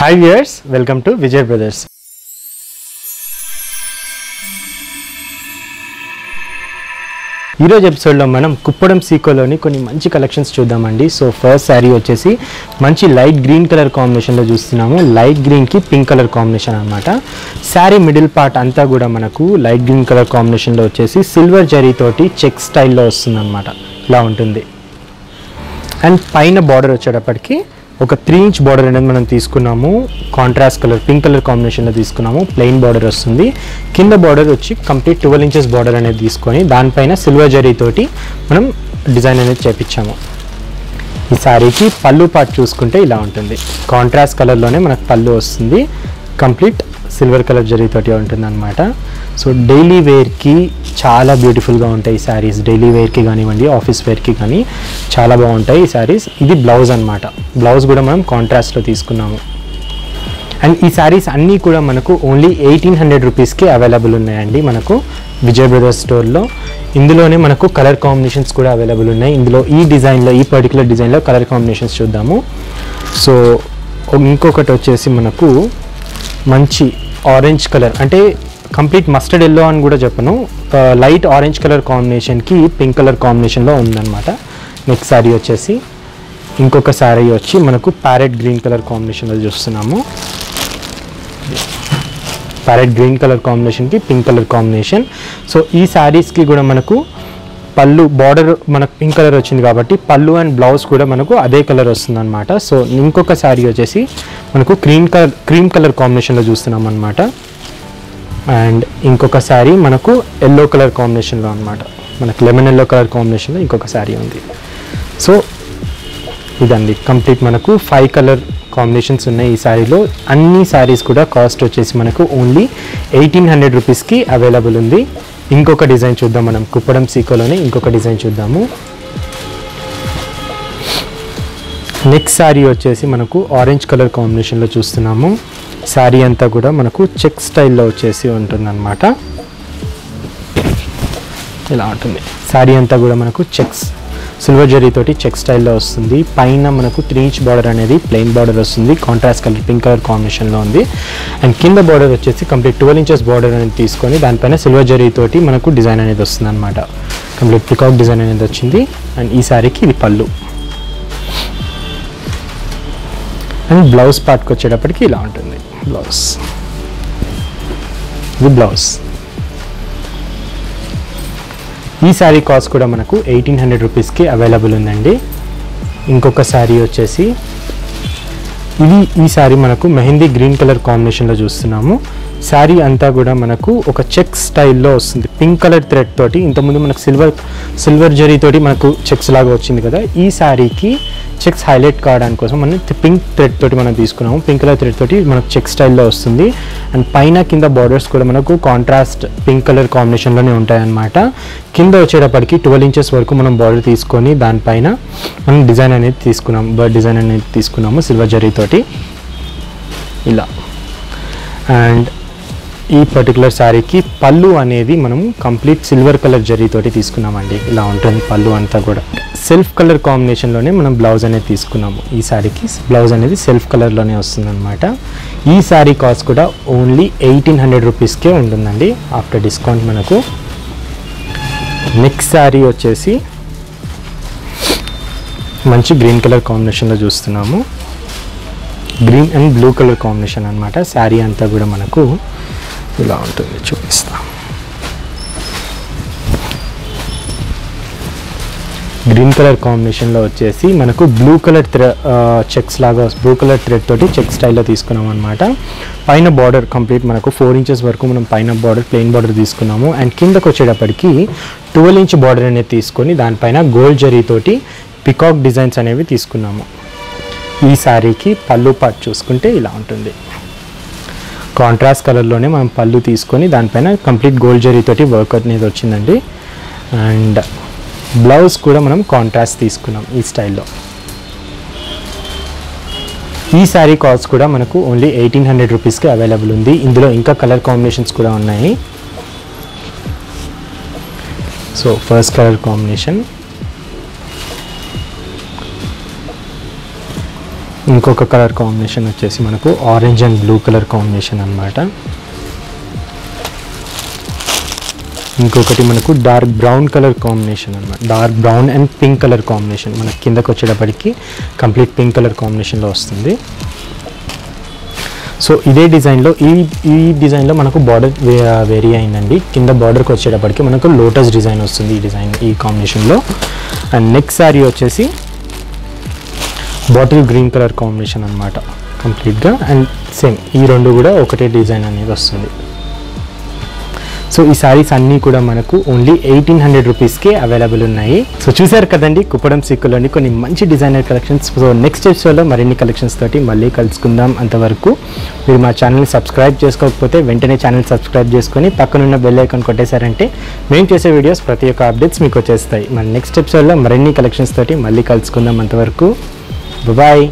hi viewers welcome to Vijay brothers ఈరోజు ఎపిసోడ్లో మనం కుప్పడం సీకోలోని కొన్ని మంచి కలెక్షన్స్ చూద్దామండి సో ఫస్ట్ శారీ వచ్చేసి మంచి లైట్ గ్రీన్ కలర్ కాంబినేషన్లో చూస్తున్నాము లైట్ గ్రీన్కి పింక్ కలర్ కాంబినేషన్ అనమాట శారీ మిడిల్ పార్ట్ అంతా కూడా మనకు లైట్ గ్రీన్ కలర్ కాంబినేషన్లో వచ్చేసి సిల్వర్ జరీ తోటి చెక్ స్టైల్లో వస్తుందన్నమాట ఇలా ఉంటుంది అండ్ పైన బార్డర్ వచ్చేటప్పటికి ఒక త్రీ ఇంచ్ బార్డర్ అనేది మనం తీసుకున్నాము కాంట్రాస్ట్ కలర్ పింక్ కలర్ కాంబినేషన్లో తీసుకున్నాము ప్లెయిన్ బార్డర్ వస్తుంది కింద బార్డర్ వచ్చి కంప్లీట్ ట్వెల్వ్ ఇంచెస్ బార్డర్ అనేది తీసుకొని దానిపైన సిల్వర్ జరీ తోటి మనం డిజైన్ అనేది చేపించాము ఈ శారీకి పళ్ళు పార్ట్ చూసుకుంటే ఇలా ఉంటుంది కాంట్రాస్ట్ కలర్లోనే మనకు పళ్ళు వస్తుంది కంప్లీట్ సిల్వర్ కలర్ జరీతోటి ఉంటుంది అనమాట సో డైలీ వేర్కి చాలా బ్యూటిఫుల్గా ఉంటాయి ఈ శారీస్ డైలీ వేర్కి కానివ్వండి ఆఫీస్ వేర్కి కానీ చాలా బాగుంటాయి ఈ శారీస్ ఇది బ్లౌజ్ అనమాట బ్లౌజ్ కూడా మనం కాంట్రాస్ట్లో తీసుకున్నాము అండ్ ఈ శారీస్ అన్నీ కూడా మనకు ఓన్లీ ఎయిటీన్ హండ్రెడ్ రూపీస్కి అవైలబుల్ ఉన్నాయండి మనకు విజయ్ బ్రదర్స్ స్టోర్లో ఇందులోనే మనకు కలర్ కాంబినేషన్స్ కూడా అవైలబుల్ ఉన్నాయి ఇందులో ఈ డిజైన్లో ఈ పర్టికులర్ డిజైన్లో కలర్ కాంబినేషన్స్ చూద్దాము సో ఇంకొకటి వచ్చేసి మనకు మంచి ఆరెంజ్ కలర్ అంటే కంప్లీట్ మస్టర్డ్ ఎల్లో అని కూడా చెప్పను లైట్ ఆరెంజ్ కలర్ కాంబినేషన్కి పింక్ కలర్ కాంబినేషన్లో ఉందన్నమాట నెక్స్ట్ శారీ వచ్చేసి ఇంకొక శారీ వచ్చి మనకు ప్యారెట్ గ్రీన్ కలర్ కాంబినేషన్లో చూస్తున్నాము ప్యారెట్ గ్రీన్ కలర్ కాంబినేషన్కి పింక్ కలర్ కాంబినేషన్ సో ఈ శారీస్కి కూడా మనకు పళ్ళు బార్డర్ మనకు పింక్ కలర్ వచ్చింది కాబట్టి పళ్ళు అండ్ బ్లౌజ్ కూడా మనకు అదే కలర్ వస్తుంది అనమాట సో ఇంకొక శారీ వచ్చేసి మనకు క్రీమ్ కలర్ క్రీమ్ కలర్ కాంబినేషన్లో చూస్తున్నాం అనమాట అండ్ ఇంకొక శారీ మనకు ఎల్లో కలర్ కాంబినేషన్లో అనమాట మనకు లెమన్ ఎల్లో కలర్ కాంబినేషన్లో ఇంకొక శారీ ఉంది సో ఇదండి కంప్లీట్ మనకు ఫైవ్ కలర్ కాంబినేషన్స్ ఉన్నాయి ఈ శారీలో అన్ని శారీస్ కూడా కాస్ట్ వచ్చేసి మనకు ఓన్లీ ఎయిటీన్ హండ్రెడ్ రూపీస్కి అవైలబుల్ ఉంది ఇంకొక డిజైన్ చూద్దాం మనం కుప్పడం సీకోలోనే ఇంకొక డిజైన్ చూద్దాము నెక్స్ట్ శారీ వచ్చేసి మనకు ఆరెంజ్ కలర్ కాంబినేషన్లో చూస్తున్నాము శారీ అంతా కూడా మనకు చెక్ స్టైల్లో వచ్చేసి ఉంటుందన్నమాట ఇలా ఉంటుంది శారీ అంతా కూడా మనకు చెక్స్ సిల్వర్ జరీ తోటి చెక్ స్టైల్లో వస్తుంది పైన మనకు త్రీ ఇంచ్ బార్డర్ అనేది ప్లెయిన్ బార్డర్ వస్తుంది కాంట్రాస్ట్ కలర్ పింక్ కలర్ కాంబినేషన్లో ఉంది అండ్ కింద బార్డర్ వచ్చేసి కంప్లీట్ ట్వెల్వ్ ఇంచెస్ బార్డర్ అనేది తీసుకొని దానిపైన సిల్వర్ జరీ తోటి మనకు డిజైన్ అనేది వస్తుంది అనమాట కంప్లీట్ పికాక్ డిజైన్ అనేది వచ్చింది అండ్ ఈ శారీకి ఇది పళ్ళు అండ్ బ్లౌజ్ పార్ట్కి వచ్చేటప్పటికి ఇలా ఉంటుంది బ్లౌజ్ ఇది బ్లౌజ్ ఈ శారీ కాస్ట్ కూడా మనకు ఎయిటీన్ హండ్రెడ్ రూపీస్కి అవైలబుల్ ఉందండి ఇంకొక శారీ వచ్చేసి ఇది ఈ శారీ మనకు మెహందీ గ్రీన్ కలర్ కాంబినేషన్లో చూస్తున్నాము శారీ అంతా కూడా మనకు ఒక చెక్ స్టైల్లో వస్తుంది పింక్ కలర్ థ్రెడ్ తోటి ఇంతకుముందు మనకు సిల్వర్ సిల్వర్ జరీ తోటి మనకు చెక్స్ లాగా వచ్చింది కదా ఈ శారీకి చెక్స్ హైలైట్ కావడానికి కోసం మనం పింక్ థ్రెడ్ తోటి మనం తీసుకున్నాము పింక్ కలర్ థ్రెడ్ తోటి మనకు చెక్ స్టైల్లో వస్తుంది అండ్ పైన కింద బార్డర్స్ కూడా మనకు కాంట్రాస్ట్ పింక్ కలర్ కాంబినేషన్లోనే ఉంటాయన్నమాట కింద వచ్చేటప్పటికి ట్వెల్వ్ ఇంచెస్ వరకు మనం బార్డర్ తీసుకొని దానిపైన మనం డిజైన్ అనేది తీసుకున్నాం బర్డ్ డిజైన్ అనేది తీసుకున్నాము సిల్వర్ జరీ తోటి ఇలా అండ్ ఈ పర్టికులర్ శారీకి పళ్ళు అనేది మనం కంప్లీట్ సిల్వర్ కలర్ జరీతోటి తీసుకున్నామండి ఇలా ఉంటుంది పళ్ళు అంతా కూడా సెల్ఫ్ కలర్ కాంబినేషన్లోనే మనం బ్లౌజ్ అనేది తీసుకున్నాము ఈ శారీకి బ్లౌజ్ అనేది సెల్ఫ్ కలర్లోనే వస్తుందన్నమాట ఈ శారీ కాస్ట్ కూడా ఓన్లీ ఎయిటీన్ హండ్రెడ్ రూపీస్కే ఉంటుందండి ఆఫ్టర్ డిస్కౌంట్ మనకు నెక్స్ట్ శారీ వచ్చేసి మంచి గ్రీన్ కలర్ కాంబినేషన్లో చూస్తున్నాము green and blue colour combination అనమాట శారీ అంతా కూడా మనకు ఇలా ఉంటుంది చూపిస్తా గ్రీన్ కలర్ కాంబినేషన్లో వచ్చేసి మనకు బ్లూ కలర్ థ్రె చెక్స్ లాగా బ్లూ కలర్ థ్రెడ్ తోటి చెక్ స్టైల్లో తీసుకున్నాం అనమాట పైన బార్డర్ కంప్లీట్ మనకు ఫోర్ ఇంచెస్ వరకు మనం పైన బార్డర్ ప్లెయిన్ బార్డర్ తీసుకున్నాము అండ్ కిందకు వచ్చేటప్పటికి ట్వెల్వ్ ఇంచ్ బార్డర్ అనేది తీసుకొని దానిపైన గోల్డ్ జరీ తోటి పికాక్ డిజైన్స్ అనేవి తీసుకున్నాము ఈ శారీకి పళ్ళు పాట్ చూసుకుంటే ఇలా ఉంటుంది కాంట్రాస్ట్ కలర్లోనే మనం పళ్ళు తీసుకొని దానిపైన కంప్లీట్ గోల్డ్ జరీ తోటి వర్క్ అనేది వచ్చిందండి అండ్ బ్లౌజ్ కూడా మనం కాంట్రాస్ట్ తీసుకున్నాం ఈ స్టైల్లో ఈ శారీ కాస్ట్ కూడా మనకు ఓన్లీ ఎయిటీన్ హండ్రెడ్ రూపీస్కి అవైలబుల్ ఉంది ఇందులో ఇంకా కలర్ కాంబినేషన్స్ కూడా ఉన్నాయి సో ఫస్ట్ కలర్ కాంబినేషన్ ఇంకొక కలర్ కాంబినేషన్ వచ్చేసి మనకు orange and blue colour combination అన్నమాట ఇంకొకటి మనకు డార్క్ బ్రౌన్ కలర్ కాంబినేషన్ అన్నమాట dark brown and pink colour combination మనకి కిందకు వచ్చేటప్పటికి కంప్లీట్ పింక్ కలర్ కాంబినేషన్లో వస్తుంది సో ఇదే డిజైన్లో ఈ ఈ డిజైన్లో మనకు బార్డర్ వేరీ అయిందండి కింద బార్డర్కి వచ్చేటప్పటికి మనకు లోటస్ డిజైన్ వస్తుంది ఈ డిజైన్ ఈ కాంబినేషన్లో అండ్ నెక్స్ట్ శారీ వచ్చేసి బాటిల్ గ్రీన్ కలర్ కాంబినేషన్ అనమాట కంప్లీట్గా అండ్ సేమ్ ఈ రెండు కూడా ఒకటే డిజైన్ అనేది వస్తుంది సో ఈ సారీస్ అన్నీ కూడా మనకు ఓన్లీ ఎయిటీన్ హండ్రెడ్ రూపీస్కే అవైలబుల్ ఉన్నాయి సో చూసారు కదండి కుప్పడం సిక్కులోని కొన్ని మంచి డిజైనర్ కలెక్షన్స్ సో నెక్స్ట్ ఎపిసోడ్లో మరిన్ని కలెక్షన్స్ తోటి మళ్ళీ కలుసుకుందాం అంతవరకు మీరు మా ఛానల్ని సబ్స్క్రైబ్ చేసుకోకపోతే వెంటనే ఛానల్ సబ్స్క్రైబ్ చేసుకొని పక్కనున్న బెల్ ఐకాన్ కొట్టేశారంటే మేము చేసే వీడియోస్ ప్రతి ఒక్క అప్డేట్స్ మీకు వచ్చేస్తాయి మన నెక్స్ట్ ఎపిసోడ్లో మరిన్ని కలెక్షన్స్ తోటి మళ్ళీ కలుసుకుందాం అంతవరకు బాయ్